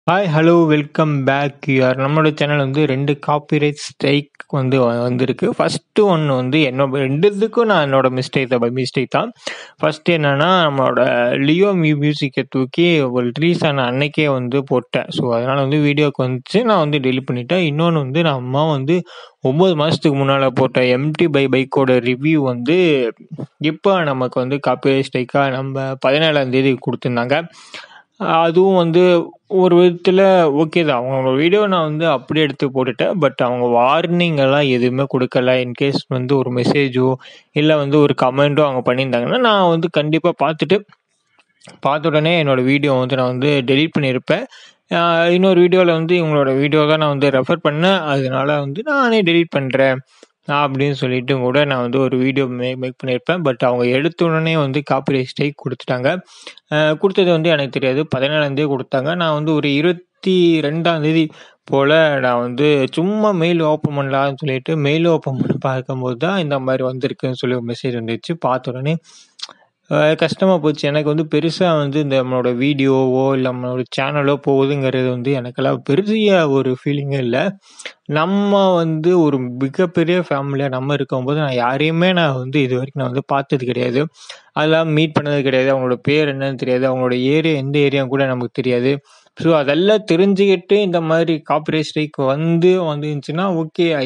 Hi, hello, welcome back you're நம்மளோட channel வந்து 2 copyright strike வந்து வ வந்திருக்கு. ஃபர்ஸ்ட்டு ஒண்ணு வந்து என்னோட 2 இதுக்கும் நான் என்னோட மிஸ்டேக் தான் பை மிஸ்டேக் தான். ஃபர்ஸ்ட்டு என்னன்னா, நம்மளோட லியோ மியூ மியூசிக்க தூக்கி ஒரு ரிலீஸ் ஆன அன்னைக்கே வந்து போட்டேன். ஸோ, அதனால வந்து வீடியோக்கு வந்துச்சு. நான் வந்து டெலீட் பண்ணிட்டேன். இன்னொன்னு வந்து நம்ம வந்து 9 மாசத்துக்கு முன்னால போட்ட எம்டி பை பைக்கோட ரிவ்யூ வந்து இப்ப நமக்கு வந்து காப்பிரைட் ஸ்ட்ரைக்கா நம்ம 17ஆம் தேதி குடுத்துருந்தாங்க. அதுவும் வந்து ஒரு விதத்துல ஓகே தான். அவங்களோட வீடியோ நான் வந்து அப்படியே எடுத்து போட்டுட்டேன். பட் அவங்க வார்னிங் எல்லாம் எதுவுமே குடுக்கல. இன்கேஸ் வந்து ஒரு மெசேஜோ, இல்ல வந்து ஒரு கமெண்ட்டோ அவங்க பண்ணியிருந்தாங்கன்னா, நான் வந்து கண்டிப்பா பார்த்துட்டு பார்த்த உடனே என்னோட வீடியோ வந்து நான் வந்து டெலீட் பண்ணியிருப்பேன். அ இன்னொரு வீடியோல வந்து இவங்களோட வீடியோ தான் நான் வந்து ரெஃபர் பண்ணேன். அதனால வந்து நானே டெலீட் பண்றேன். அப்படின்னு சொல்லிட்டு கூட நான் வந்து ஒரு வீடியோ மே மேக் பண்ணியிருப்பேன். பட் அவங்க எடுத்த உடனே வந்து காப்பிரைட் ஸ்ட்ரைக் குடுத்துட்டாங்க. அ குடுத்தது வந்து எனக்கு தெரியாது. 17ஆம் தேதி குடுத்தாங்க. நான் வந்து ஒரு 22ஆம் தேதி போல நான் வந்து சும்மா மெயில் ஓப்பன் பண்ணலான்னு சொல்லிட்டு மெயில் ஓப்பன் பண்ணி பார்க்கும்போது தான் இந்த மாரி வந்திருக்குன்னு சொல்லி ஒரு மெசேஜ் வந்துச்சு. பார்த்த உடனே அ கஷ்டமா போச்சு. எனக்கு வந்து பெருசா வந்து இந்த நம்மளோட வீடியோவோ, இல்ல நம்மளோட சேனலோ போகுதுங்கிறது வந்து எனக்கெல்லாம் பெரிய ஒரு ஃபீலிங்கே இல்ல. நம்ம வந்து ஒரு மிகப்பெரிய ஃபேமிலியா நம்ம இருக்கும்போது, நான் யாரையுமே நான் வந்து இதுவரைக்கும் நான் வந்து பார்த்தது கிடையாது. அதெல்லாம் மீட் பண்ணது கிடையாது. அவங்களோட பேர் என்னன்னு தெரியாது. அவங்களோட ஏரியா எந்த ஏரியான்னு கூட நமக்கு தெரியாது. ஸோ, அதெல்லாம் தெரிஞ்சுக்கிட்டு இந்த மாரி காப்பிரைட் ஸ்ட்ரைக் வந்து வந்துருந்துச்சுன்னா, ஓகே ஐ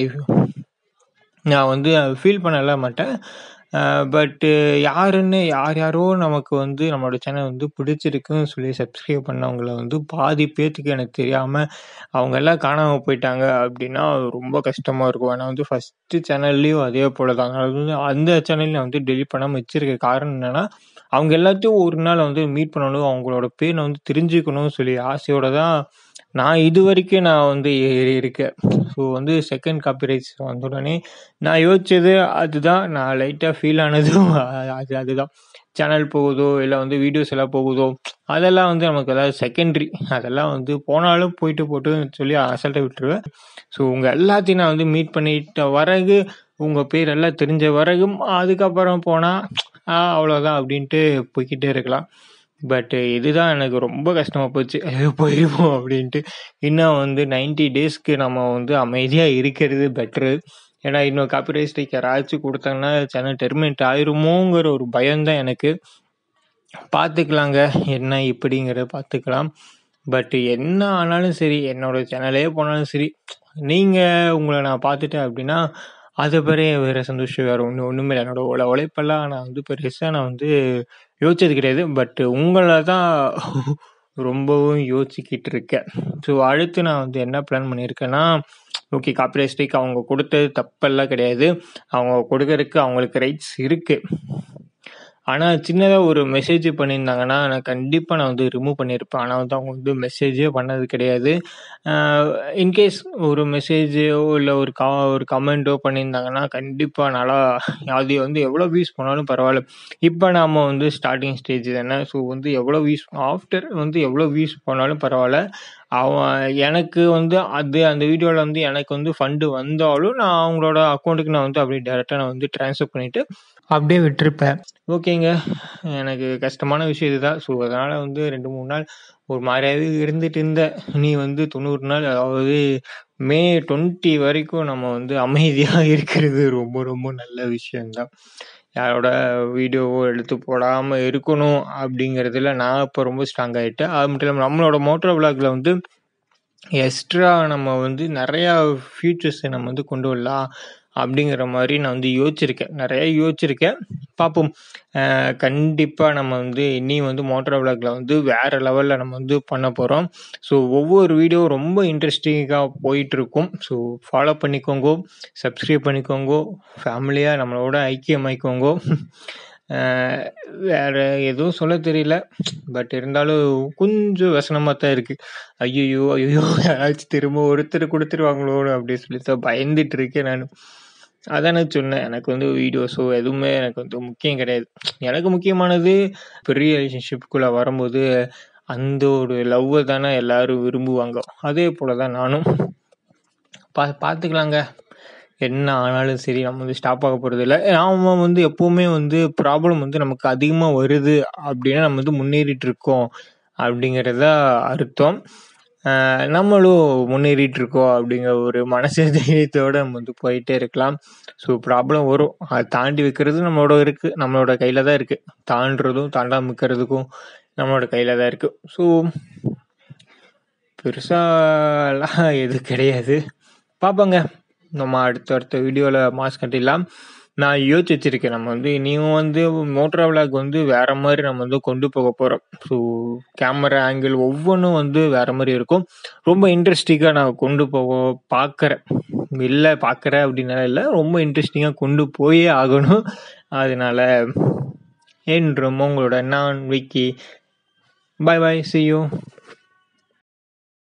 நான் வந்து ஃபீல் பண்ணலாம் மாட்டேன். அ பட்டு யாருன்னு யார் யாரோ நமக்கு வந்து நம்மளோட சேனல் வந்து பிடிச்சிருக்குன்னு சொல்லி சப்ஸ்கிரைப் பண்ணவங்கள வந்து பாதி பேத்துக்கு எனக்கு தெரியாம, அவங்க எல்லாம் காணாம போயிட்டாங்க அப்படின்னா, ரொம்ப கஷ்டமா இருக்கும். ஆனா வந்து ஃபர்ஸ்ட்டு சேனல்லயும் அதே போல தான். அது வந்து அந்த சேனல் நான் வந்து டெலீட் பண்ணாம வச்சிருக்க காரணம் என்னன்னா, அவங்க எல்லாத்தையும் ஒரு நாள் வந்து மீட் பண்ணணும். அவங்களோட பேர் நான் வந்து தெரிஞ்சுக்கணும்னு சொல்லி ஆசையோட தான் நான் இதுவரைக்கும் நான் வந்து இ இருக்கேன். ஸோ, வந்து செகண்ட் காப்பிரைட்ஸ் வந்த உடனே நான் யோசிச்சது அதுதான். நான் லைட்டா ஃபீல் ஆனதும் அது அதுதான். சேனல் போகுதோ, இல்ல வந்து வீடியோஸ் எல்லாம் போகுதோ, அதெல்லாம் வந்து நமக்கு அதாவது செகண்டரி. அதெல்லாம் வந்து போனாலும் போயிட்டு போட்டுன்னு சொல்லி அசால்ட்டா விட்டுருவேன். ஸோ, உங்க எல்லாத்தையும் நான் வந்து மீட் பண்ணிட்ட பிறகு, உங்க பேர் எல்லாம் தெரிஞ்ச பிறகும், அதுக்கப்புறம் போனா, ஆ அவ்வளோதான் அப்படின்ட்டு போய்க்கிட்டே இருக்கலாம். பட் இதுதான் எனக்கு ரொம்ப கஷ்டமா போச்சு. ஐயோ! போயிருமோ அப்படின்ட்டு. இன்னும் வந்து 90 டேஸ்க்கு நம்ம வந்து அமைதியா இருக்கிறது பெட்டரு. ஏன்னா, இன்னும் காப்பிரைட் ஸ்ட்ரைக் யாராச்சும் குடுத்தாங்கன்னா, சேனல் டெர்மினேட் ஆயிருமோங்கிற ஒரு பயம் தான் எனக்கு. பார்த்துக்கலாங்க. என்ன எப்படிங்கிறத பார்த்துக்கலாம். பட் என்ன ஆனாலும் சரி, என்னோட சேனலே போனாலும் சரி, நீங்க உங்கள நான் பார்த்துட்டேன் அப்படின்னா, அத பெரிய வேற சந்தோஷம் வேற ஒண்ணும் ஒண்ணுமே இல்ல. என்னோட உழ உழைப்பெல்லாம் நான் வந்து பெருசா நான் வந்து யோசிச்சது கிடையாது. பட் உங்கள தான் ரொம்பவும் யோசிச்சுக்கிட்டு இருக்கேன். ஸோ, அடுத்து நான் வந்து என்ன பிளான் பண்ணியிருக்கேன்னா, ஓகே காப்பிரைட் ஸ்ட்ரைக் அவங்க குடுத்தது தப்பெல்லாம் கிடையாது. அவங்க குடுக்கறதுக்கு அவங்களுக்கு ரைட்ஸ் இருக்கு. ஆனா, சின்னதா ஒரு மெசேஜ் பண்ணியிருந்தாங்கன்னா, நான் கண்டிப்பா நான் வந்து ரிமூவ் பண்ணியிருப்பேன். ஆனா வந்து அவங்க வந்து மெசேஜே பண்ணது கிடையாது. அ இன்கேஸ் ஒரு மெசேஜோ, இல்ல ஒரு கா ஒரு கமெண்ட்டோ பண்ணியிருந்தாங்கன்னா, கண்டிப்பா நான்லாம் அது வந்து எவ்வளோ வியூஸ் போனாலும் பரவால்ல. இப்ப நாம வந்து ஸ்டார்ட்டிங் ஸ்டேஜ் தானே. ஸோ, வந்து எவ்வளோ வியூஸ் ஆஃப்டர் வந்து எவ்வளோ வியூஸ் போனாலும் பரவால்ல. அவன் எனக்கு வந்து அது அந்த வீடியோல வந்து எனக்கு வந்து ஃபண்ட் வந்தாலும், நான் அவங்களோட அக்கவுண்ட்டுக்கு நான் வந்து அப்படியே டைரக்ட்டா நான் வந்து ட்ரான்ஸ்ஃபர் பண்ணிட்டு, அப்படியே விட்டுருப்பேன். ஓகேங்க. எனக்கு கஷ்டமான விஷயம் இதுதான். ஸோ, அதனால வந்து 2, 3 நாள் ஒரு மாரியாவே இருந்துட்டு இருந்தேன். இனி வந்து 90 நாள் அதாவது மே 20 வரைக்கும் நம்ம வந்து அமைதியா இருக்கிறது ரொம்ப ரொம்ப நல்ல விஷயம் தான். யாரோட வீடியோவோ எடுத்து போடாம இருக்கணும் அப்படிங்கிறதுல நான் இப்ப ரொம்ப ஸ்ட்ராங் ஆயிட்டேன். அது மட்டும் இல்லாம நம்மளோட மோட்டோ விளாக்ல வந்து எக்ஸ்ட்ரா நம்ம வந்து நெறையா ஃபீச்சர்ஸ நம்ம வந்து கொண்டு வரலாம். அப்படிங்கிற மாரி நான் வந்து யோசிச்சிருக்கேன். நெறைய யோசிச்சிருக்கேன். பார்ப்போம். அ கண்டிப்பா நம்ம வந்து இனியும் வந்து மோட்டோ விளாக்ல வந்து வேற லெவல்ல நம்ம வந்து பண்ண போறோம். ஸோ, ஒவ்வொரு வீடியோ ரொம்ப இன்ட்ரஸ்டிங்கா போயிட்டுருக்கும். ஸோ, ஃபாலோ பண்ணிக்கோங்கோ, சப்ஸ்கிரைப் பண்ணிக்கோங்கோ, ஃபேமிலியா நம்மளோட ஐக்கியமாயிக்கோங்கோ. அ வேற எதுவும் சொல்ல தெரியல. பட் இருந்தாலும் கொஞ்சம் வெசனமா தான் இருக்கு. ஐய்யய்யோ! ஐய்யய்யோ! யாராச்சும் திரும்ப ஒருத்தர் குடுத்துருவாங்களோ அப்படின்னு சொல்லி தான் பயந்துட்டு இருக்கேன் நானு. அதானே சொன்னேன். எனக்கு வந்து வீடியோஸோ எதுவுமே எனக்கு வந்து முக்கியம் கிடையாது. எனக்கு முக்கியமானது பெரிய ரிலேஷன்ஷிப்குள்ள வரும்போது, அந்த ஒரு லவ்வ தானே எல்லாரும் விரும்புவாங்க. அதே போல தான் நானும். பா பார்த்துக்கலாங்க. என்ன ஆனாலும் சரி நம்ம வந்து ஸ்டாப் ஆக போறதில்ல. நாம வந்து எப்பவுமே வந்து ப்ராப்ளம் வந்து நமக்கு அதிகமா வருது அப்படின்னா, நம்ம வந்து முன்னேறிட்டு இருக்கோம் அப்படிங்கிறது தான் அர்த்தம். ஆஹ் நம்மளும் முன்னேறிட்டு இருக்கோம் அப்படிங்கிற ஒரு மனசு தைரியத்தோட நம்ம வந்து போயிட்டே இருக்கலாம் ஸோ ப்ராப்ளம் வரும் அதை தாண்டி வைக்கிறது நம்மளோட இருக்கு நம்மளோட கையில தான் இருக்கு தாண்டுறதும் தாண்டாம இருக்கிறதுக்கும் நம்மளோட கையில தான் இருக்கு ஸோ பெருசாலாம் எதுவும் கிடையாது பார்ப்போங்க நம்ம அடுத்த அடுத்த வீடியோவில் மாஸ் கட்டிடலாம் நான் யோசிச்சு வச்சிருக்கேன் நம்ம வந்து இனியும் வந்து மோட்டரா விளாக் வந்து வேற மாதிரி நம்ம வந்து கொண்டு போக போகிறோம் ஸோ கேமரா ஆங்கிள் ஒவ்வொன்றும் வந்து வேற மாதிரி இருக்கும் ரொம்ப இன்ட்ரெஸ்டிங்காக நான் கொண்டு போக பார்க்குறேன் இல்லை பார்க்குறேன் அப்படின்னால இல்லை ரொம்ப இன்ட்ரெஸ்டிங்காக கொண்டு போயே ஆகணும் அதனால என்றும் உங்களோட நான் விக்கி பாய் பாய் see you